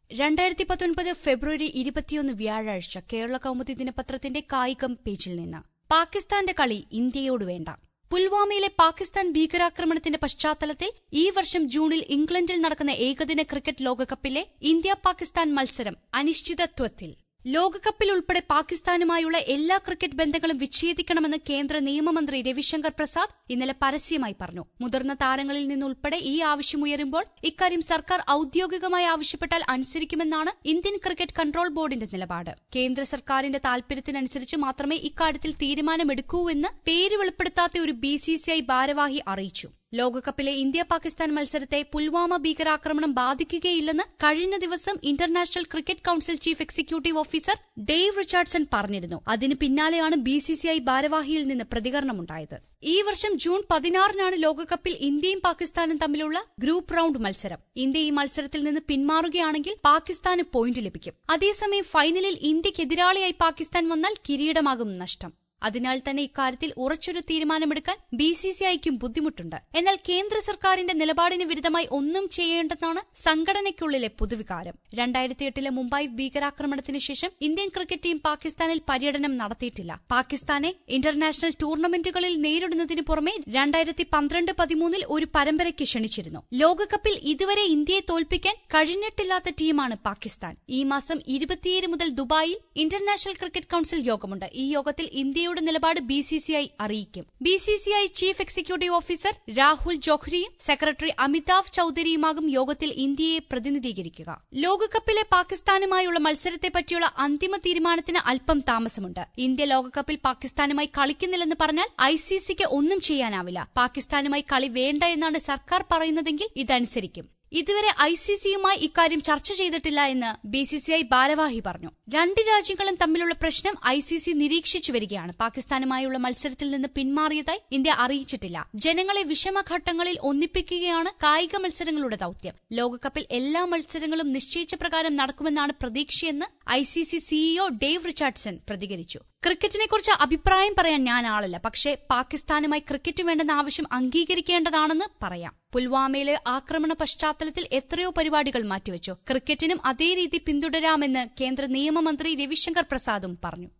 രണ്ടായിരത്തി പത്തൊൻപത് ഫെബ്രുവരി ഇരുപത്തിയൊന്ന് വ്യാഴാഴ്ച കേരള കൗമുദി ദിനപത്രത്തിന്റെ കായികം പേജിൽ നിന്ന് പാകിസ്ഥാന്റെ കളി ഇന്ത്യയോട് വേണ്ട പുൽവാമയിലെ പാകിസ്ഥാൻ ഭീകരാക്രമണത്തിന്റെ പശ്ചാത്തലത്തിൽ ഈ വർഷം ജൂണിൽ ഇംഗ്ലണ്ടിൽ നടക്കുന്ന ഏകദിന ക്രിക്കറ്റ് ലോകകപ്പിലെ ഇന്ത്യ പാകിസ്ഥാൻ മത്സരം അനിശ്ചിതത്വത്തിൽ ലോകകപ്പിൽ ഉൾപ്പെടെ പാകിസ്ഥാനുമായുള്ള എല്ലാ ക്രിക്കറ്റ് ബന്ധങ്ങളും വിച്ഛേദിക്കണമെന്ന് കേന്ദ്ര നിയമമന്ത്രി രവിശങ്കർ പ്രസാദ് ഇന്നലെ പരസ്യമായി പറഞ്ഞു മുതിർന്ന താരങ്ങളിൽ നിന്നുൾപ്പെടെ ഈ ആവശ്യമുയരുമ്പോൾ ഇക്കാര്യം സർക്കാർ ഔദ്യോഗികമായി ആവശ്യപ്പെട്ടാൽ അനുസരിക്കുമെന്നാണ് ഇന്ത്യൻ ക്രിക്കറ്റ് കൺട്രോൾ ബോർഡിന്റെ നിലപാട് കേന്ദ്ര സർക്കാരിന്റെ താൽപര്യത്തിനനുസരിച്ച് മാത്രമേ ഇക്കാര്യത്തിൽ തീരുമാനമെടുക്കൂവെന്ന് പേര് വെളിപ്പെടുത്താത്ത ഒരു ബിസിസിഐ ഭാരവാഹി അറിയിച്ചു ലോകകപ്പിലെ ഇന്ത്യ പാകിസ്ഥാൻ മത്സരത്തെ പുൽവാമ ഭീകരാക്രമണം ബാധിക്കുകയില്ലെന്ന് കഴിഞ്ഞ ദിവസം International Cricket Council chief executive officer Dave Richardson പറഞ്ഞിരുന്നു അതിന് പിന്നാലെയാണ് ബിസിസിഐ ഭാരവാഹിയിൽ നിന്ന് പ്രതികരണമുണ്ടായത് ഈ വർഷം ജൂൺ പതിനാറിനാണ് ലോകകപ്പിൽ ഇന്ത്യയും പാകിസ്ഥാനും തമ്മിലുള്ള ഗ്രൂപ്പ് റൌണ്ട് മത്സരം ഇന്ത്യ ഈ മത്സരത്തിൽ നിന്ന് പിന്മാറുകയാണെങ്കിൽ പാകിസ്ഥാന് പോയിന്റ് ലഭിക്കും അതേസമയം ഫൈനലിൽ ഇന്ത്യക്ക് എതിരാളിയായി പാകിസ്ഥാൻ വന്നാൽ കിരീടമാകും നഷ്ടം അതിനാൽ തന്നെ ഇക്കാര്യത്തിൽ ഉറച്ചൊരു തീരുമാനമെടുക്കാൻ ബി സി സി ഐക്കും ബുദ്ധിമുട്ടുണ്ട് എന്നാൽ കേന്ദ്ര സർക്കാരിന്റെ നിലപാടിന് വിരുദ്ധമായി ഒന്നും ചെയ്യേണ്ടെന്നാണ് സംഘടനയ്ക്കുള്ളിലെ പൊതുവികാരം രണ്ടായിരത്തി എട്ടിലെ മുംബൈ ഭീകരാക്രമണത്തിന് ശേഷം ഇന്ത്യൻ ക്രിക്കറ്റ് ടീം പാകിസ്ഥാനിൽ പര്യടനം നടത്തിയിട്ടില്ല പാകിസ്ഥാനെ ഇന്റർനാഷണൽ ടൂർണമെന്റുകളിൽ നേരിടുന്നതിന് പുറമെ രണ്ടായിരത്തി പന്ത്രണ്ട് പതിമൂന്നിൽ ഒരു പരമ്പരയ്ക്ക് ക്ഷണിച്ചിരുന്നു ലോകകപ്പിൽ ഇതുവരെ ഇന്ത്യയെ തോൽപ്പിക്കാൻ കഴിഞ്ഞിട്ടില്ലാത്ത ടീമാണ് പാകിസ്ഥാൻ ഈ മാസം ഇരുപത്തിയേഴ് മുതൽ ദുബായിൽ ഇന്റർനാഷണൽ ക്രിക്കറ്റ് കൌൺസിൽ യോഗമുണ്ട് ഈ യോഗത്തിൽ ഇന്ത്യയുടെ നിലപാട് ബി സി സി ഐ അറിയിക്കും ബി സി സി ഐ ചീഫ് എക്സിക്യൂട്ടീവ് ഓഫീസർ രാഹുൽ ജോഹ്രിയും സെക്രട്ടറി അമിതാഭ് ചൌധരിയുമാകും യോഗത്തിൽ ഇന്ത്യയെ പ്രതിനിധീകരിക്കുക ലോകകപ്പിലെ പാകിസ്ഥാനുമായുള്ള മത്സരത്തെ പറ്റിയുള്ള അന്തിമ തീരുമാനത്തിന് അല്പം താമസമുണ്ട് ഇന്ത്യ ലോകകപ്പിൽ പാകിസ്ഥാനുമായി കളിക്കുന്നില്ലെന്ന് പറഞ്ഞാൽ ഐ സി സിക്ക് ഒന്നും ചെയ്യാനാവില്ല പാകിസ്ഥാനുമായി കളി വേണ്ട എന്നാണ് സർക്കാർ പറയുന്നതെങ്കിൽ ഇതനുസരിക്കും ഇതുവരെ ഐ സി സിയുമായി ഇക്കാര്യം ചർച്ച ചെയ്തിട്ടില്ല എന്ന് ബി സി സി ഐ ഭാരവാഹി പറഞ്ഞു രണ്ട് രാജ്യങ്ങളും തമ്മിലുള്ള പ്രശ്നം ഐ സി സി നിരീക്ഷിച്ചു വരികയാണ് പാകിസ്ഥാനുമായുള്ള മത്സരത്തിൽ നിന്ന് പിന്മാറിയതായി ഇന്ത്യ അറിയിച്ചിട്ടില്ല ജനങ്ങളെ വിഷമഘട്ടങ്ങളിൽ ഒന്നിപ്പിക്കുകയാണ് കായിക മത്സരങ്ങളുടെ ദൌത്യം ലോകകപ്പിൽ എല്ലാ മത്സരങ്ങളും നിശ്ചയിച്ച പ്രകാരം നടക്കുമെന്നാണ് പ്രതീക്ഷയെന്ന് I C C CEO Dave Richardson പ്രതികരിച്ചു ക്രിക്കറ്റിനെക്കുറിച്ച് അഭിപ്രായം പറയാൻ ഞാൻ ആളല്ല പക്ഷേ പാകിസ്ഥാനുമായി ക്രിക്കറ്റ് വേണ്ടെന്ന ആവശ്യം അംഗീകരിക്കേണ്ടതാണെന്ന് പറയാം പുൽവാമയിലെ ആക്രമണ പശ്ചാത്തലത്തിൽ എത്രയോ പരിപാടികൾ മാറ്റിവെച്ചു ക്രിക്കറ്റിനും അതേ രീതി പിന്തുടരാമെന്ന് കേന്ദ്ര നിയമമന്ത്രി രവിശങ്കർ പ്രസാദും പറഞ്ഞു